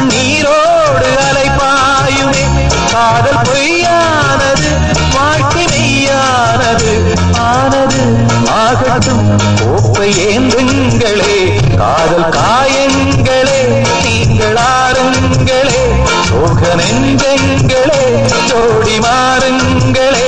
கண்ணீரோடு அலைப்பாயுமே காதல் பொய்யானது வாழ்க்கை மெய்யானது ஆனது ஆகட்டும் கோப்பை ஏந்துங்களே காதல் காயங்களே நீங்கள் ஆறுங்களே சோக நெஞ்சங்களே ஜோடி மாறுங்களே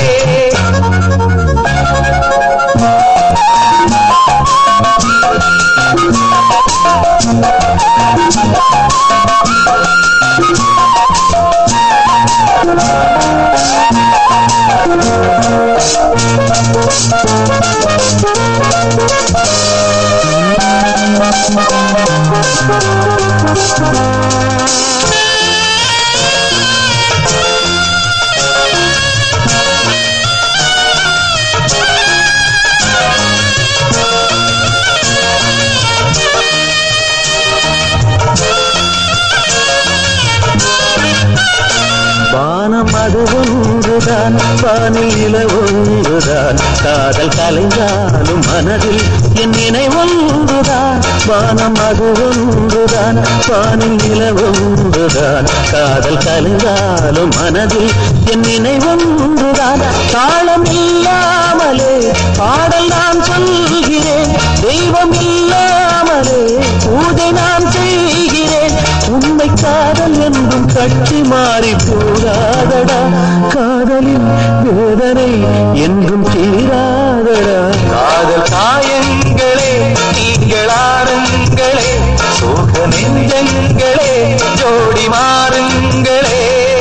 வானம் அது ஒன்றுதான் வானில் நில ஒன்றுதான் காதல் கலைந்தாலும் மனதில் என் நினைவொன்றுதான் வானம் அது ஒன்றுதான் வானில் நில ஒன்றுதான் காதல் கலைந்தாலும் மனதில் என் நினைவொன்றுதான் தாளம் இல்லாமலே பாடல் நான் சொல்கிறேன் தெய்வம் இல்லாமலே பூஜை நான் செய்கிறேன் உண்மை காதல் என்றும் கட்சி மாறி போகாதடா காதலின் வேதனை என்றும் தீராதடா காதல் காயங்களே நீங்கள் ஆறுங்களே சோக நெஞ்சங்களே ஜோடி மாறுங்களே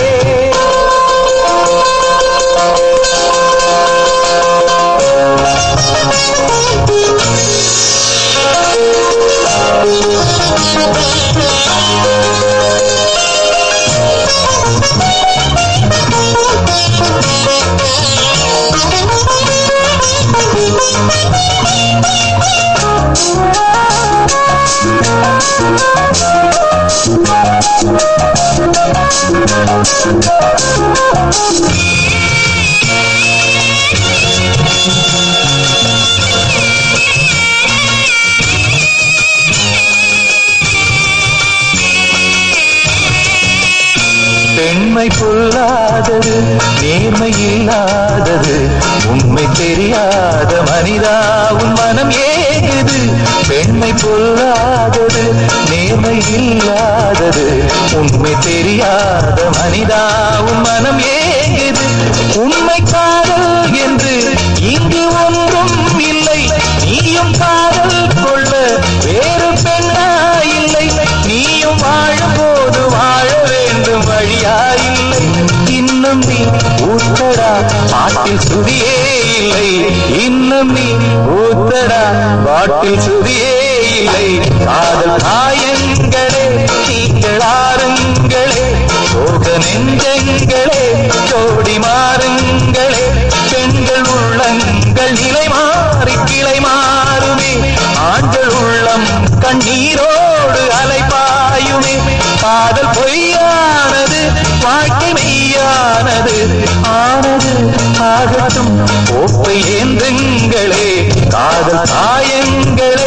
பெண்மை பொல்லாதது நேர்மை இல்லாதது உண்மை தெரியாத மனிதா உன் மனம் ஏகுது பெண்மை பொல்லாதது நேர்மை இல்லாதது உண்மை தெரியாத மனிதா உன் மனம் ஏகுது உண்மை காதல் என்று இங்கு ஒன்றும் இல்லை நீயும் காதல் கொள்ள வேறு பெண்ணா இல்லை நீயும் வாழும் போது வாழ வேண்டும் வழியா இல்லை இன்னும் நீ ஊத்தடா பாட்டில் சுதியே இல்லை இன்னும் நீ ஊத்தடா பாட்டில் சுதியே இல்லை காதல் காயங்களே நீங்கள் ஆறுங்களே சோக நெஞ்சங்களே ஜோடி மாறுங்களே பெண்கள் உள்ளங்கள் நிலை மாறி கிளை மாறுமே ஆண்கள் உள்ளம் கண்ணீரோடு அலைபாயுமே காதல் பொய்யானது வாழ்க்கை மெய்யானது ஆனது ஆகட்டும் கோப்பை ஏந்துங்களே காதல் காயங்களே